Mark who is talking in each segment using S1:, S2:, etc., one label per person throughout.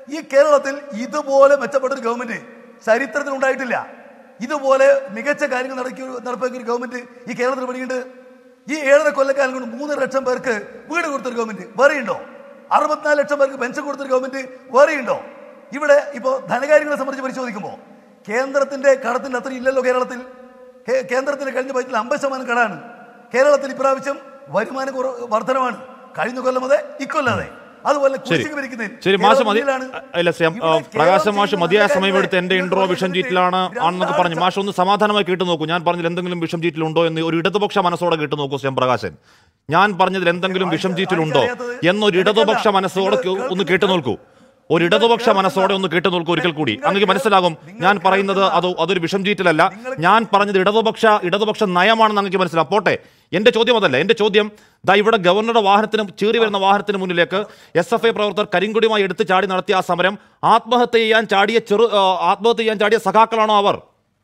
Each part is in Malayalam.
S1: ഈ കേരളത്തിൽ ഇതുപോലെ മെച്ചപ്പെട്ട ഒരു ഗവൺമെന്റ് ചരിത്രത്തിൽ ഉണ്ടായിട്ടില്ല ഇതുപോലെ മികച്ച കാര്യങ്ങൾ നടക്കി നടപ്പാക്കിയ ഒരു ഗവൺമെന്റ് ഈ കേരളത്തിൽ പണിയുണ്ട് ഈ ഏഴര കൊല്ലക്കാലം കൊണ്ട് മൂന്നര ലക്ഷം പേർക്ക് വീട് കൊടുത്തൊരു ഗവൺമെന്റ് വേറെയുണ്ടോ അറുപത്തിനാല് ലക്ഷം പേർക്ക് പെൻഷൻ കൊടുത്തൊരു ഗവൺമെന്റ് വേറെയുണ്ടോ ഇവിടെ ഇപ്പോൾ ധനകാര്യങ്ങളെ സംബന്ധിച്ച് പരിശോധിക്കുമ്പോൾ കേന്ദ്രത്തിന്റെ കടത്തിന്റെ അത്ര ഇല്ലല്ലോ കേരളത്തിൽ കേ- കേന്ദ്രത്തിന് കഴിഞ്ഞ ബജറ്റിൽ അമ്പത് ശതമാനം കടാണ് കേരളത്തിൽ ഇപ്രാവശ്യം വരുമാന കുറവ് വർധനമാണ് കഴിഞ്ഞ കൊല്ലം അതെ ഇക്കൊല്ലം അതെ അതുപോലെ
S2: ശരി
S1: കുടിശ്ശിക പിരിക്കുന്നതിൽ
S2: ശരി മാഷ്
S1: കേരളം
S2: മതി
S1: മുന്നിലാണ്.
S2: ഇല്ല ശ്രീ, ആ,
S1: ഇവിടെ
S2: പ്രകാശ്
S1: കേരളം
S2: മാഷ്
S1: ചെയ്യുന്ന
S2: മതിയായ
S1: നല്ല
S2: സമയം എടുത്ത് എന്റെ
S1: കാര്യങ്ങൾ
S2: ഇൻട്രോ വിഷം
S1: നിങ്ങൾക്ക്
S2: ചീറ്റിലാണ് ആണെന്നൊക്കെ പറഞ്ഞു
S1: രണ്ടാഴ്ച
S2: മാഷ് ഒന്ന് സമാധാനമായി കേട്ടു നോക്കൂ ഞാൻ പറഞ്ഞതിൽ എന്തെങ്കിലും വിഷം ചീറ്റിലുണ്ടോ എന്ന് ഒരു ഇടതുപക്ഷ മനസ്സോടെ കേട്ടു നോക്കൂ ശ്രീ പ്രകാശൻ ഞാൻ പറഞ്ഞതിൽ എന്തെങ്കിലും വിഷം ചീറ്റിലുണ്ടോ എന്നൊരു ഇടതുപക്ഷ മനസ്സോടെ ഒന്ന് കേട്ടു നോക്കൂ ഒരു ഇടതുപക്ഷ മനസ്സോടെ ഒന്ന് കേട്ടു നോക്കൂ ഒരിക്കൽ കൂടി അങ്ങനെ മനസ്സിലാകും ഞാൻ പറയുന്നത് അത് അതൊരു വിഷം ചീറ്റലല്ല ഞാൻ പറഞ്ഞത് ഇടതുപക്ഷ ഇടതുപക്ഷ നയമാണെന്ന് അങ്ങനെ മനസ്സിലാവും പോട്ടെ എന്റെ ചോദ്യം അതല്ല എന്റെ ചോദ്യം ദാ ഇവിടെ ഗവർണറുടെ വാഹനത്തിന് ചീറി വരുന്ന വാഹനത്തിന് മുന്നിലേക്ക് എസ് എഫ് ഐ പ്രവർത്തകർ കരിങ്കൊടിയുമായി എടുത്ത് ചാടി നടത്തിയ ആ സമരം ആത്മഹത്യ ചെയ്യാൻ ചാടിയ ചെറു ആ, ആത്മഹത്യ ചെയ്യാൻ ചാടിയ സഖാക്കളാണോ അവർ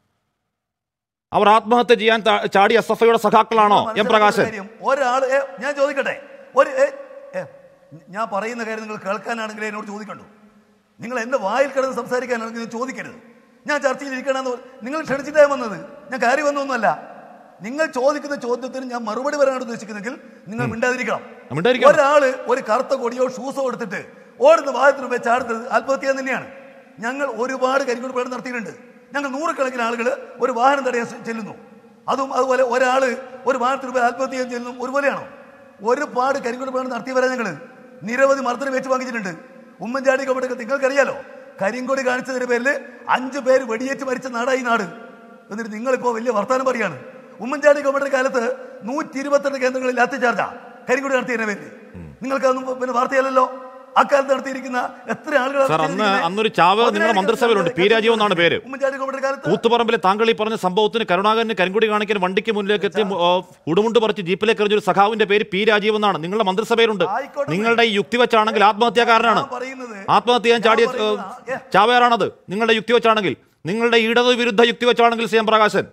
S2: അവർ ആത്മഹത്യ ചെയ്യാൻ താ- ചാടിയ എസ് എഫ് ഐയുടെ സഖാക്കളാണോ എം പ്രകാശൻ
S1: കാര്യം, ഒരാള് ഏ, ഞാൻ ചോദിക്കട്ടെ ഒരു ഏ, ഏ, ഞാൻ പറയുന്ന കാര്യം നിങ്ങൾ കേൾക്കാനാണെങ്കിൽ എന്നോട് ചോദിക്കണ്ടു നിങ്ങൾ എന്റെ വായിൽ കിടന്ന് സംസാരിക്കാനാണെങ്കിൽ നിങ്ങൾ ചോദിക്കരുത് ഞാൻ ചർച്ചയിൽ ഇരിക്കണമെന്ന് നിങ്ങൾ ക്ഷണിച്ചിട്ടാണ് വന്നത് ഞാൻ കാര്യം വന്നൊന്നുമല്ല നിങ്ങൾ ചോദിക്കുന്ന ചോദ്യത്തിന് ഞാൻ മറുപടി പറയാനാണ് ഉദ്ദേശിക്കുന്നെങ്കിൽ നിങ്ങൾ മിണ്ടാതിരിക്കണം
S2: മിണ്ടാതിരിക്കണം.
S1: ഒരാള് ഒരു കറുത്ത കൊടിയോ ഷൂസോ എടുത്തിട്ട് ഓടുന്ന വാഹനത്തിന് ഉപയോഗിച്ച് ചാടുന്നത് ആത്മഹത്യ തന്നെയാണ് ഞങ്ങൾ ഒരുപാട് കരിക്കൂട് പേട് നടത്തിയിട്ടുണ്ട് ഞങ്ങൾ നൂറുകണക്കിന് ആളുകൾ ഒരു വാഹനം തടയാൻ ശ്ര- ചെല്ലുന്നു അതും അതുപോലെ ഒരാള് ഒരു വാഹനത്തിന് ഉപയോഗിച്ച് ആത്മഹത്യ ചെയ്യാൻ ചെല്ലുന്നു ഒരുപോലെയാണോ ഒരുപാട് കരിക്കൂട് പേട് നടത്തിയവരാ ഞങ്ങൾ നിരവധി മർദ്ദനം വെച്ച് വാങ്ങിച്ചിട്ടുണ്ട് ഉമ്മൻചാണ്ടി ഗവൺമെന്റ് നിങ്ങൾക്കറിയാലോ കരിങ്കൊടി കാണിച്ചതിന്റെ പേരിൽ അഞ്ചു പേര് വെടിയേറ്റ് മരിച്ച നാടായി ഈ നാട് എന്നിട്ട് നിങ്ങളിപ്പോ വലിയ വർത്തമാനം പറയാണ് ഉമ്മൻചാണ്ടി ഗവൺമെന്റ് കാലത്ത് നൂറ്റി ഇരുപത്തെട്ട് കേന്ദ്രങ്ങളിൽ ലാത്തിചാർജാ കരിങ്കൊടി നടത്തിയതിന്റെ പേരിൽ നിങ്ങൾക്ക് അതൊന്നും പിന്നെ വാർത്തയല്ലല്ലോ അക്കാലത്ത് നടത്തിയിരിക്കുന്ന എത്ര ആളുകൾ
S2: സാർ, അന്ന് അന്നൊരു ചാവ് നിങ്ങളുടെ മന്ത്രിസഭയിലുണ്ട്. പി. രാജീവ് എന്നാണ് പേര്.
S1: ഉമ്മൻചാണ്ടി ഗവൺമെന്റ് കാലത്ത്
S2: കൂത്തുപറമ്പിലെ താങ്കൾ ഈ പറഞ്ഞ സംഭവത്തിന് കരുണാകരന് കരിങ്കുടി കാണിക്കാൻ വണ്ടിക്ക് മുന്നിലേക്ക് എത്തി ആ, ഉടുമുണ്ട് പറിച്ച് ജീപ്പിലേക്ക് എറിഞ്ഞ ഒരു സഖാവിന്റെ പേര് പി രാജീവ് എന്നാണ് നിങ്ങളുടെ മന്ത്രിസഭയിലുണ്ട്
S1: ആയിക്കോട്ടെ.
S2: നിങ്ങളുടെ ഈ യുക്തി വെച്ചാണെങ്കിൽ ആത്മഹത്യാകാരനാണ്
S1: ഞാൻ പറയുന്നത്
S2: ആത്മഹത്യ ചെയ്യാൻ ചാടിയ
S1: ഞാൻ പറയുന്നത്, ഏ,
S2: ചാവയാറാണത് നിങ്ങളുടെ യുക്തി വെച്ചാണെങ്കിൽ നിങ്ങളുടെ ഇടത് വിരുദ്ധ യുക്തി വെച്ചാണെങ്കിൽ സി എം പ്രകാശൻ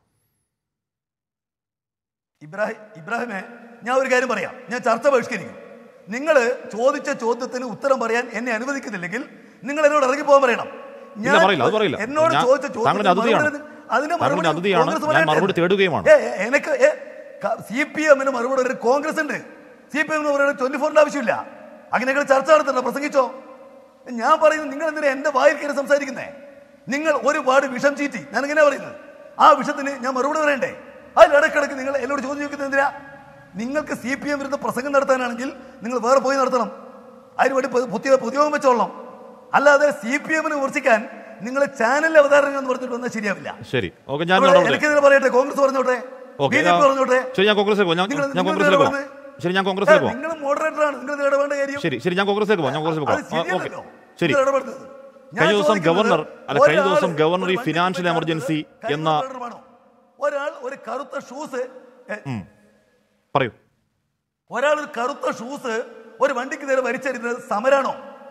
S1: ഇബ്രാഹിം ഇബ്രാഹിമെ ഞാൻ ഒരു കാര്യം പറയാം ഞാൻ ചർച്ച ബഹിഷ്കരിക്കും നിങ്ങൾ ചോദിച്ച ചോദ്യത്തിന് ഉത്തരം പറയാൻ എന്നെ അനുവദിക്കുന്നില്ലെങ്കിൽ നിങ്ങൾ എന്നോട് ഇറങ്ങി പോകാൻ പറയണം
S2: ഇല്ല, പറയില്ല, അത് പറയില്ല.
S1: എന്നോട്
S2: ഞാൻ-
S1: ചോദിച്ച
S2: താങ്കളുടെ അതിഥിയാണ്.
S1: അതിന്
S2: താങ്കളുടെ അതിഥിയാണ്. ഞാൻ മറുപടി തേടുകയുമാണ്.
S1: എനിക്ക് സി പി എമ്മിന് മറുപടി ഒരു കോൺഗ്രസ് ഉണ്ട് സി പി എമ്മിന് പറയുന്നത് ട്വന്റി ഫോറിന്റെ ആവശ്യമില്ല അങ്ങനെയൊക്കെ ചർച്ച നടത്തണ്ട പ്രസംഗിച്ചോ ഞാൻ പറയുന്നത് നിങ്ങൾ എന്തിനാ എന്റെ വായിൽ കയറി സംസാരിക്കുന്നേ നിങ്ങൾ ഒരുപാട് വിഷം ചീറ്റി ഞാൻ എങ്ങനെയാ പറയുന്നത് ആ വിഷത്തിന് ഞാൻ മറുപടി പറയണ്ടേ അതിലിടക്കിടക്ക് നിങ്ങൾ എന്നോട് ചോദ്യം ചോദിക്കുന്നത് എന്തിനാ നിങ്ങൾക്ക് സി പി എം വിരുദ്ധ പ്രസംഗം നടത്താനാണെങ്കിൽ നിങ്ങൾ വേറെ പോയി നടത്തണം അതിനുവേണ്ടി പു- പുതിയ പുതിയവും വെച്ചോളണം അല്ലാതെ സി പി എമ്മിനെ വിമർശിക്കാൻ നിങ്ങൾ ചാനലിലെ അവതാരങ്ങൾ എന്ന് പറഞ്ഞിട്ട് വന്നാൽ ശരിയാവില്ല
S2: ശരി ഓക്കെ ഞാൻ
S1: ഇവിടെ
S2: ഇടപെടാം.
S1: എനിക്കെതിരെ പറയട്ടെ കോൺഗ്രസ് പറഞ്ഞോട്ടെ
S2: ഓക്കെ
S1: ബി ജെ പി പറഞ്ഞോട്ടെ
S2: ശരി ഞാൻ കോൺഗ്രസിലേക്ക് പോകാം ഞാൻ
S1: നിങ്ങൾ-
S2: ഞാൻ
S1: നിങ്ങൾ
S2: കോൺഗ്രസിലേക്ക് പോകാം
S1: ഇടപെടുന്നത്?
S2: ശരി ഞാൻ കോൺഗ്രസിലേക്ക് പോകാം
S1: നിങ്ങൾ മോഡറേറ്റർ ആണ് നിങ്ങൾ ഇടപെടേണ്ട കാര്യം
S2: ശരി ശരി ഞാൻ കോൺഗ്രസിലേക്ക് പോകാം ഞാൻ കോൺഗ്രസിലേക്ക്
S1: അത്
S2: പോകാം ഓക്കെ
S1: ശരിയല്ലല്ലോ.
S2: ശരി
S1: നിങ്ങൾ ഇടപെടുന്നത്. ഞാൻ
S2: കഴിഞ്ഞ ദിവസം
S1: ചോദിക്കുന്നത്
S2: ഗവർണർ അല്ല കഴിഞ്ഞ
S1: ഒരാള്
S2: ദിവസം ഗവർണർ ഈ
S1: ഒരു
S2: ഫിനാൻഷ്യൽ
S1: വണ്ടിയിൽ
S2: എമർജൻസി
S1: കൈ
S2: എന്ന
S1: കൊണ്ടുവരണമാണോ? ഒരാൾ ഒരു കറുത്ത ഷൂസ് എ,
S2: പറയൂ
S1: ഒരാൾ ഒരു കറുത്ത ഷൂസ് ഒരു വണ്ടിക്ക് നേരെ വലിച്ചെറിയുന്നത് സമരാണോ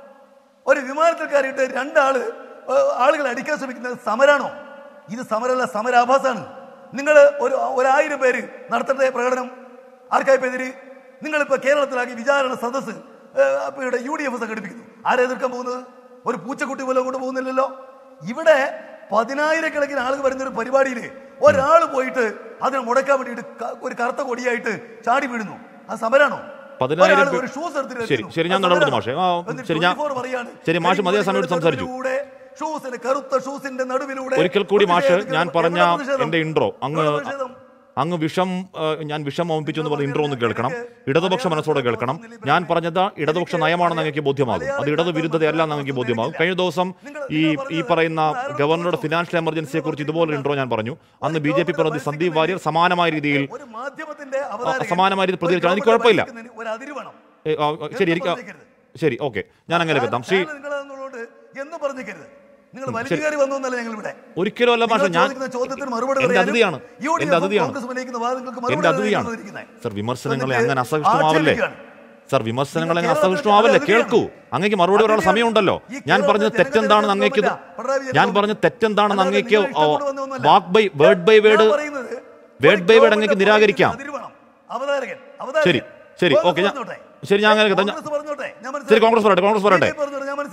S1: ഒരു വിമാനത്തിൽ കയറിയിട്ട് രണ്ടാള് ഏ, ആളുകൾ അടിക്കാൻ ശ്രമിക്കുന്നത് സമരാണോ ഇത് സമരമല്ല സമരാഭാസാണ് നിങ്ങൾ ഒരു ഒരായിരം പേര് നടത്തേണ്ട പ്രകടനം ആർക്കായിപ്പോ എതിര് നിങ്ങളിപ്പോ കേരളത്തിലാക്കി വിചാരണ സദസ്സ് ഏ, അപ്പൊ ഇവിടെ യു ഡി എഫ് സംഘടിപ്പിക്കുന്നു ആരെ എതിർക്കാൻ പോകുന്നത് ഒരു പൂച്ചക്കുട്ടി പോലെ കൊണ്ട് പോകുന്നില്ലല്ലോ ഇവിടെ പതിനായിരക്കണക്കിന് ആളുകൾ വരുന്ന ഒരു പരിപാടിയിൽ ഒരാൾ പോയിട്ട് അതിനെ മുടക്കാൻ വേണ്ടിയിട്ട് ക- ഒരു കറുത്ത കൊടിയായിട്ട് ചാടി വീഴുന്നു അത് സമരാണോ
S2: പതിനായിരം
S1: ഒരാൾ
S2: പേർ-
S1: ഒരു ഷൂസ് എടുത്തിട്ട്
S2: ശരി,
S1: എത്തുന്നു.
S2: ശരി, ഞാൻ
S1: അത്
S2: ഇടപെടുന്നു
S1: സമരാണോ?
S2: മാഷേ. ആ,
S1: എന്നിട്ട്
S2: ശരി, ഞാൻ-
S1: 24 പറയാണ്,
S2: ശരി, മാഷ് മതിയായ സമയം
S1: കരിങ്കൊടിയുടെ
S2: സംസാരിച്ചു.
S1: നടുവിലൂടെ ഷൂസിന് കറുത്ത ഷൂസിന്റെ നടുവിലൂടെ
S2: ഒരിക്കൽ കൂടി മാഷ്
S1: പ്രതിഷേധിക്കുന്നു.
S2: ഞാൻ പറഞ്ഞ
S1: എവിടെ പ്രതിഷേധം?
S2: എന്റെ ഇൻട്രോ അങ്ങ്
S1: എവിടെ പ്രതിഷേധം?
S2: അങ്ങ് വിഷം ആ, ഞാൻ വിഷം ഓമിപ്പിച്ചു എന്ന് പറഞ്ഞ ഇൻട്രോ ഒന്ന് കേൾക്കണം ഇടതുപക്ഷ മനസ്സോടെ കേൾക്കണം ഞാൻ പറഞ്ഞത് ഇടതുപക്ഷ നയമാണെന്ന് അങ്ങേക്ക് ബോധ്യമാകും അത് ഇടതു വിരുദ്ധതയല്ല എന്ന് അങ്ങേക്ക് ബോധ്യമാകും കഴിഞ്ഞ ദിവസം ഈ ഈ പറയുന്ന ഗവർണറുടെ ഫിനാൻഷ്യൽ എമർജൻസിയെ കുറിച്ച് ഇതുപോലെ ഇൻട്രോ ഞാൻ പറഞ്ഞു അന്ന് ബി ജെ പി പ്രതിനിധി സന്ദീപ് വാര്യർ സമാനമായ രീതിയിൽ
S1: ഒരു മാധ്യമത്തിന്റെ അവതാരകൻ
S2: സമാനമായ രീതിയിൽ പ്രതികരിച്ചു.
S1: ഒരു
S2: എനിക്ക് കുഴപ്പമില്ല.
S1: ഗവൺമെന്റ് ഒരു അതിര് വേണം
S2: ഏ, ആ, ആ, ശരി എനിക്ക് ആ, ശരി ഓക്കെ ഞാൻ അങ്ങനെ എത്താം ശ്രീ
S1: ഞാൻ നിങ്ങളെന്നുള്ളതുകൊണ്ട് എന്ന് പറഞ്ഞിരിക്കരുത് നിങ്ങൾ വലിച്ചു കയറി വന്നു എന്നല്ല ഞങ്ങൾ ഇവിടെ
S2: ഒരിക്കലും അല്ല മാഷെ ഞാൻ
S1: ചോദിക്കുന്ന ചോദ്യത്തിന് മറുപടി
S2: എന്റെ
S1: പറയാനും
S2: അതിഥിയാണ്
S1: യു ഡി
S2: എന്റെ
S1: എഫും
S2: അതിഥിയാണ്
S1: കോൺഗ്രസും ഉന്നയിക്കുന്ന വാദങ്ങൾക്ക്
S2: എന്റെ
S1: മറുപടി
S2: അതിഥിയാണ്
S1: പറയാനാണ് ഇരിക്കുന്നത്.
S2: സർ വിമർശനങ്ങളെ
S1: എന്നിട്ട്
S2: അങ്ങനെ അസഹിഷ്ണുമാവല്ലേ
S1: ആക്ഷേപിക്കുകയാണ്.
S2: സർ വിമർശനങ്ങളെ അങ്ങനെ
S1: കേരളത്തിലെ
S2: അസഹിഷ്ണുമാവല്ലേ
S1: അതിഥിയാണ്.
S2: കേൾക്കൂ അങ്ങേക്ക് മറുപടി പറയാനുള്ള സമയമുണ്ടല്ലോ
S1: ഈ
S2: ഞാൻ
S1: കേരളത്തിലെ
S2: പറഞ്ഞത് തെറ്റെന്താണെന്ന്
S1: ജനങ്ങൾക്ക്
S2: അങ്ങേക്ക് ഇത്
S1: പിണറായി വിജയൻ
S2: ഞാൻ
S1: ഗവൺമെന്റ്
S2: പറഞ്ഞ തെറ്റെന്താണെന്ന്
S1: അല്ലാതെ
S2: അങ്ങേക്ക്
S1: നിങ്ങൾ ഇഷ്ടപ്പെട്ട് വന്നതൊന്നുമല്ല.
S2: വാക്ക് ബൈ വേർഡ് ബൈ വേർഡ്
S1: ഞാൻ പറയുന്നത്
S2: വേർഡ്
S1: ഒരു
S2: ബൈ വേർഡ്
S1: ഗവൺമെന്റ്
S2: അങ്ങേക്ക് നിരാകരിക്കാം
S1: അതിര് വേണം. അവതാരകൻ അവതാരകൻ
S2: ശരി ശരി
S1: കോൺഗ്രസ്
S2: ഓക്കെ ഞാൻ
S1: പറഞ്ഞോട്ടെ.
S2: ശരി ഞാൻ അങ്ങനെ
S1: കോൺഗ്രസ് പറഞ്ഞോട്ടെ ഞാൻ
S2: ശരി കോൺഗ്രസ് പറയട്ടെ കോൺഗ്രസ് പറയട്ടെ
S1: ബി ജെ പി പറഞ്ഞോട്ടെ ഞാൻ മനസ്സിലാക്കും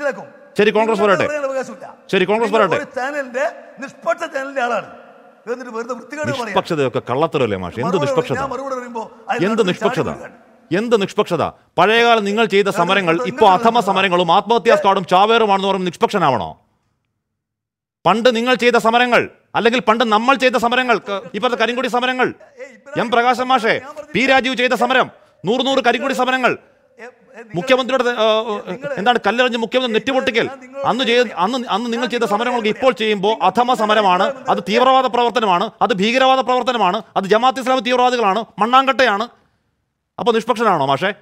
S2: ശരി, കോൺഗ്രസ്
S1: നിങ്ങൾക്ക്
S2: പറയട്ടെ.
S1: പറയാൻ അവകാശമില്ല.
S2: ശരി, കോൺഗ്രസ്
S1: നിങ്ങൾ
S2: പറയട്ടെ.
S1: ഒരു ചാനലിന്റെ നിഷ്പക്ഷ ചാനലിന്റെ ആളാണ് എന്നിട്ട് വെറുതെ വൃത്തികേട് പറയാം
S2: നിഷ്പക്ഷതയൊക്കെ കള്ളത്തരല്ലേ മാഷ് എന്ത്
S1: മറുപടി
S2: നിഷ്പക്ഷത
S1: ഞാൻ മറുപടി പറയുമ്പോ അതിൽ
S2: എന്ത്
S1: നടന്ന്
S2: നിഷ്പക്ഷത
S1: ചാടി വീഴുകയാണ്.
S2: എന്ത് നിഷ്പക്ഷത പഴയകാലം നിങ്ങൾ ചെയ്ത സമരങ്ങൾ
S1: നിങ്ങൾ
S2: ഇപ്പോൾ അധമ
S1: നടത്തുക.
S2: സമരങ്ങളും ആത്മഹത്യാ സ്ക്വാഡും ചാവേറുമാണെന്ന് പറയുമ്പോൾ നിഷ്പക്ഷനാവണോ പണ്ട് നിങ്ങൾ ചെയ്ത സമരങ്ങൾ അല്ലെങ്കിൽ പണ്ട് നമ്മൾ ചെയ്ത സമരങ്ങൾ ക- ഇപ്പോഴത്തെ കരിങ്കൊടി സമരങ്ങൾ എം പ്രകാശൻ മാഷെ പി രാജീവ് ചെയ്ത സമരം നൂറ് നൂറ് കരിങ്കൊടി സമരങ്ങൾ
S1: ഏ, ഏ, നിങ്ങൾ-
S2: മുഖ്യമന്ത്രിയുടെ ആ, എന്താണ് കല്ലെറിഞ്ഞ് മുഖ്യമന്ത്രി നെറ്റിപൊട്ടിക്കൽ അന്ന് ചെയ്ത അന്ന് അന്ന് നിങ്ങൾ ചെയ്ത സമരങ്ങൾക്ക് ഇപ്പോൾ ചെയ്യുമ്പോൾ അധമ സമരമാണ് അത് തീവ്രവാദ പ്രവർത്തനമാണ് അത് ഭീകരവാദ പ്രവർത്തനമാണ് അത് ജമാഅത്ത് ഇസ്ലാമി തീവ്രവാദികളാണ് മണ്ണാങ്കട്ടയാണ് അപ്പൊ നിഷ്പക്ഷനാണോ മാഷെ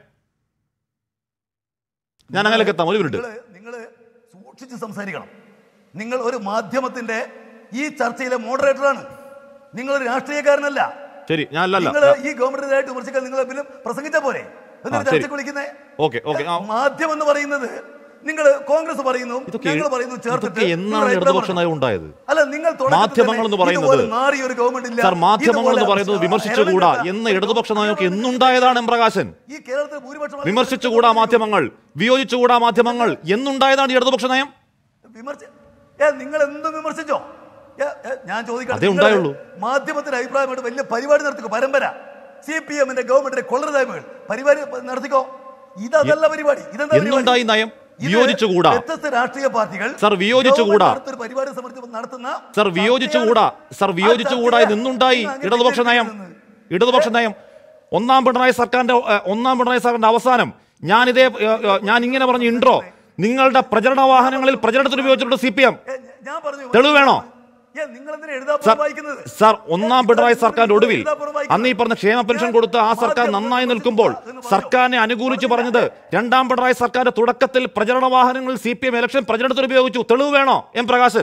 S2: ഞാൻ അങ്ങനെയൊക്കെ എത്താം ഒരു മിനിറ്റ്
S1: നിങ്ങള് നിങ്ങള് സൂക്ഷിച്ച് സംസാരിക്കണം നിങ്ങൾ ഒരു മാധ്യമത്തിന്റെ ഈ ചർച്ചയിലെ മോഡറേറ്ററാണ് നിങ്ങൾ ഒരു രാഷ്ട്രീയക്കാരനല്ല
S2: ശരി ഞാൻ അല്ലല്ല
S1: നിങ്ങൾ ഈ ഗവൺമെന്റിനായിട്ട് വിമർശിക്കാൻ നിങ്ങൾ പിന്നെ പ്രസംഗിച്ച പോരെ എന്നിട്ട്
S2: ആ, ശരി.
S1: ചർച്ചയ്ക്ക് വിളിക്കുന്നേ
S2: ഓക്കെ ഓക്കെ ആ
S1: മാധ്യമം എന്ന് പറയുന്നത് നിങ്ങൾ കോൺഗ്രസ് പറയുന്നു
S2: ഇതൊക്കെ
S1: ഞങ്ങൾ പറയുന്നു ചേർത്തിട്ട്
S2: ഇതൊക്കെ
S1: നിങ്ങൾ
S2: എന്നാണ്
S1: അഭിപ്രായം
S2: ഇടതുപക്ഷ
S1: പറയണം.
S2: നയം ഉണ്ടായത്
S1: അല്ല നിങ്ങൾ തുടക്കത്തിൽ
S2: മാധ്യമങ്ങൾ എന്ന്
S1: തന്നെ
S2: പറയുന്നത്
S1: ഇതുപോലെ മാറിയ ഒരു ഗവൺമെന്റ് ഇല്ല
S2: സാർ മാധ്യമങ്ങൾ എന്ന്
S1: ഇതുപോലെ
S2: പറയുന്നത് വിമർശിച്ചുകൂടാ
S1: ഇറങ്ങുന്ന
S2: എന്ന് ഇടതുപക്ഷ നയമൊക്കെ എന്നുണ്ടായതാണ് എം പ്രകാശൻ
S1: ഈ കേരളത്തിൽ ഭൂരിപക്ഷം
S2: വിമർശിച്ചുകൂടാ മാധ്യമങ്ങൾ വിയോജിച്ചുകൂടാ മാധ്യമങ്ങൾ എന്നുണ്ടായതാണ് ഈ ഇടതുപക്ഷ നയം
S1: വിമർശ ഏ നിങ്ങൾ എന്തും വിമർശിച്ചോ ഏ, ഏ, ഞാൻ ചോദിക്കട്ടെ
S2: അതേ
S1: നിങ്ങള്
S2: ഉണ്ടായുള്ളൂ.
S1: മാധ്യമത്തിന്റെ അഭിപ്രായമായിട്ട് വലിയ പരിപാടി നടത്തിക്കോ പരമ്പര സി പി എമ്മിന്റെ ഗവൺമെന്റിന്റെ കൊള്ളരുതായ്മകൾ പരിപാടി നടത്തിക്കോ ഇതല്ല പരിപാടി ഇതെന്താ പരിപാടി?
S2: എന്നുണ്ടായി നയം
S1: ഇത്
S2: വിയോജിച്ചുകൂടാ
S1: വ്യത്യസ്ത രാഷ്ട്രീയ പാർട്ടികൾ
S2: സർ, വിയോജിച്ചുകൂടാ.
S1: ഗവൺമെന്റ് നടത്തുന്ന ഒരു പരിപാടി സമർപ്പിച്ച് നടത്തുന്ന
S2: സർ വിയോജിച്ചുകൂടാ സർ വിയോജിച്ചുകൂടാ നിന്നുണ്ടായി ഇടതുപക്ഷ നയം ഇടതുപക്ഷ നയം ഒന്നാം പിണറായി സർക്കാരിന്റെ ഏഹ്, ഒന്നാം പിണറായി സർക്കാരിന്റെ അവസാനം ഞാൻ ഇതേ ഏഹ്, ഏഹ്, ഞാൻ ഇങ്ങനെ പറഞ്ഞ ഇൻട്രോ നിങ്ങളുടെ പ്രചരണ വാഹനങ്ങളിൽ പ്രചരണത്തിന് ഉപയോഗിച്ചിട്ടുണ്ട് സി പി എം
S1: ഏ, ഞാൻ പറഞ്ഞു
S2: തെളിവ് വേണോ?
S1: ഏ, നിങ്ങൾ എന്തിനാ എഴുതാപ്പുറം
S2: സർ
S1: വായിക്കുന്നത്
S2: സാർ ഒന്നാം പിണറായി സർക്കാരിന്റെ ഒടുവിൽ
S1: എഴുതാപ്പുറം വായിക്കുന്നത്?
S2: അന്ന് ഈ പറഞ്ഞ ക്ഷേമ പെൻഷൻ കൊടുത്ത ആ സർക്കാർ നന്നായി നിൽക്കുമ്പോൾ സർക്കാരിനെ അനുകൂലിച്ച് പറഞ്ഞത് രണ്ടാം പിണറായി സർക്കാരിന്റെ തുടക്കത്തിൽ പ്രചരണ വാഹനങ്ങളിൽ സി പി എം ഇലക്ഷൻ പ്രചരണത്തിന് ഉപയോഗിച്ചു തെളിവ് വേണോ എം പ്രകാശൻ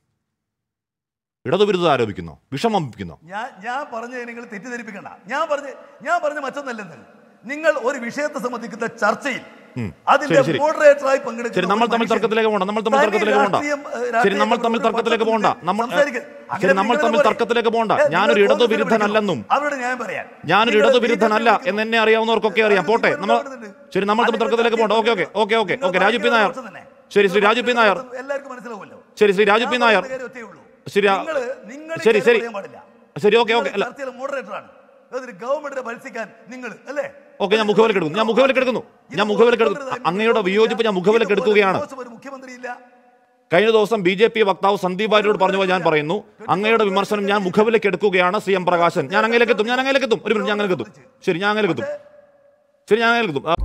S2: ഇടതുവിരുദ്ധ ആരോപിക്കുന്നു വിഷമം വയ്ക്കുന്നു
S1: ഞാൻ ഞാൻ പറഞ്ഞത് നിങ്ങൾ തെറ്റിദ്ധരിപ്പിക്കണ്ട ഞാൻ പറഞ്ഞ ഞാൻ പറഞ്ഞ മറ്റൊന്നല്ലെന്ന് നിങ്ങൾ ഒരു വിഷയത്തെ സംബന്ധിക്കുന്ന ചർച്ചയിൽ അതിന്റെ
S2: ശരി, ശരി.
S1: മോഡറേറ്ററായി പങ്കെടുക്കുന്ന
S2: ശരി നമ്മൾ
S1: ഒരു
S2: തമ്മിൽ
S1: മനുഷ്യൻ
S2: തർക്കത്തിലേക്ക് പോകണ്ട നമ്മൾ തമ്മിൽ
S1: തനി
S2: തർക്കത്തിലേക്ക് പോകണ്ട
S1: രാഷ്ട്രീയം, ഏഹ്,
S2: ശരി
S1: രാഷ്ട്രീയം
S2: നമ്മൾ തമ്മിൽ
S1: ഒരു
S2: തർക്കത്തിലേക്ക് പോകണ്ട നമ്മൾ
S1: സംസാരിക്കുക.
S2: ശരി നമ്മൾ
S1: അങ്ങനെ
S2: തമ്മിൽ
S1: നിങ്ങൾ
S2: തർക്കത്തിലേക്ക് പോകണ്ട
S1: ഏഹ്,
S2: ഞാനൊരു
S1: നിങ്ങൾ
S2: ഇടതു
S1: കോൺഗ്രസിനെ
S2: വിരുദ്ധനല്ലെന്നും
S1: വിളിക്കുന്നു. അവരുടെ ന്യായം പറയാൻ
S2: ഞാനൊരു
S1: നിങ്ങൾ
S2: ഇടതു
S1: ബി ജെ പി
S2: വിരുദ്ധനല്ല
S1: വിളിക്കുന്നു.
S2: എന്ന് എന്നെ അറിയാവുന്നവർക്കൊക്കെ അറിയാം പോട്ടെ നമ്മൾ ശരി നമ്മൾ തമ്മിൽ തർക്കത്തിലേക്ക് പോകണ്ട okay okay okay okay okay Raju P Nair ശരി ശ്രീ രാജു പി നായർ
S1: എല്ലാവർക്കും മനസ്സിലാവുമല്ലോ
S2: ശരി ശ്രീ രാജു പി നായർ ശരി, ആ- ശരി, ശരി. ശരി, ഓക്കേ, ഓക്കേ, അല്ല.
S1: മോഡറേറ്ററാണ് ഗവൺമെന്റിനെ ഭത്സിക്കാൻ നിങ്ങൾ അല്ലേ
S2: ഓക്കെ ഞാൻ മുഖവിലേക്ക് എടുക്കുന്നു ഞാൻ മുഖവിലേക്ക് എടുക്കുന്നു ഞാൻ മുഖവിലേക്ക് എടുക്കുന്നു അങ്ങയുടെ വിയോജിപ്പ് ഞാൻ മുഖവിലേക്ക് എടുക്കുകയാണ്
S1: ഒരു മുഖ്യമന്ത്രിയില്ല
S2: കഴിഞ്ഞ ദിവസം ബി ജെ പി വക്താവ് സന്ദീപ് വാര്യരോട് പറഞ്ഞ പോലെ ഞാൻ പറയുന്നു അങ്ങയുടെ വിമർശനം ഞാൻ മുഖവിലേക്ക് എടുക്കുകയാണ് സി എം പ്രകാശൻ ഞാൻ അങ്ങയിലേക്ക് എത്തും ഞാൻ അങ്ങയിലേക്ക് എത്തും ഒരു മിനിറ്റ് ഞാൻ അങ്ങനെയൊക്കെ എത്തും ശരി ഞാൻ അങ്ങയിലേക്ക് എത്തും ശരി ഞാൻ അങ്ങയിലേക്ക് എത്തും ആ,